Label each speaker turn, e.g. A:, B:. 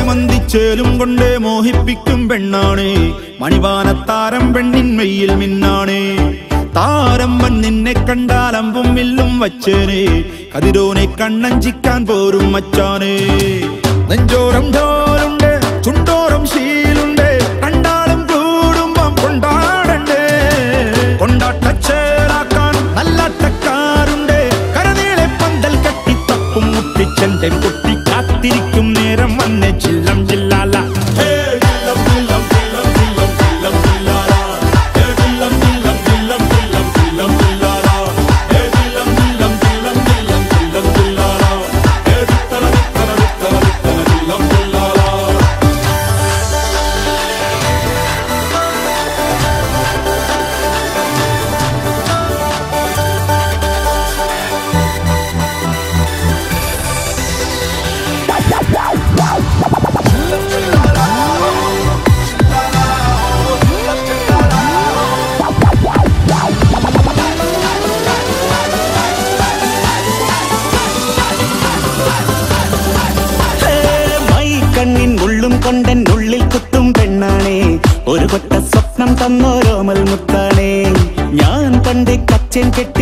A: മന്തിച്ചേലും കൊണ്ടേ മോഹിപ്പിക്കും പെണ്ണാണ് മണിവാനത്താരം പെണ്ണിൻ മെയ്യിൽ മിന്നാണ് താരമ്മൻ നിന്നെ കണ്ടാൽ അമ്പും വില്ലും വച്ചേനെ കതിരോനെ കണ്ണഞ്ചിക്കാൻ പോരും മച്ചാനെ നെഞ്ചോരം ധോലുണ്ട് ചുണ്ടോരം ശീലുണ്ട് കണ്ടാലും കൂടുമ്പം കൊണ്ടാടണ്ടേ കൊണ്ടാട്ടച്ചേലാക്കാൻ നല്ലാട്ടക്കാരുണ്ട് കരനീളെ പന്തൽ കെട്ടി തപ്പും മുട്ടിച്ചെന്റെ കുട്ടി കാത്തിരിക്കും നേരം വന്നെ ചില്ലം ജില്ലാല ഹേ, ചില്ലം, ചില്ലം, ചില്ലം, ചില്ലം, ചില്ലം, ചില്ലാല. ഹേ, ചില്ലം, ചില്ലം, ചില്ലം, ചില്ലം, ചില്ലം, ചില്ലാല. ഹേ, ചില്ലം, ചില്ലം, ചില്ലം, ചില്ലം, ചില്ലം, ചില്ലാല. ഹേ, ചിത്തല, ചിത്തല, ചിത്തല, ചിത്തല, ചില്ലം, ചില്ലാല.
B: മൈ കണ്ണിൻ ഉള്ളും കൊണ്ടൻ ഉള്ളിൽ കുത്തും പെണ്ണാണേ ഒരു കൊട്ട സ്വപ്നം തന്നോരോമൽ മുത്താണേ ഞാൻ പണ്ട് കച്ചൻ കെട്ടി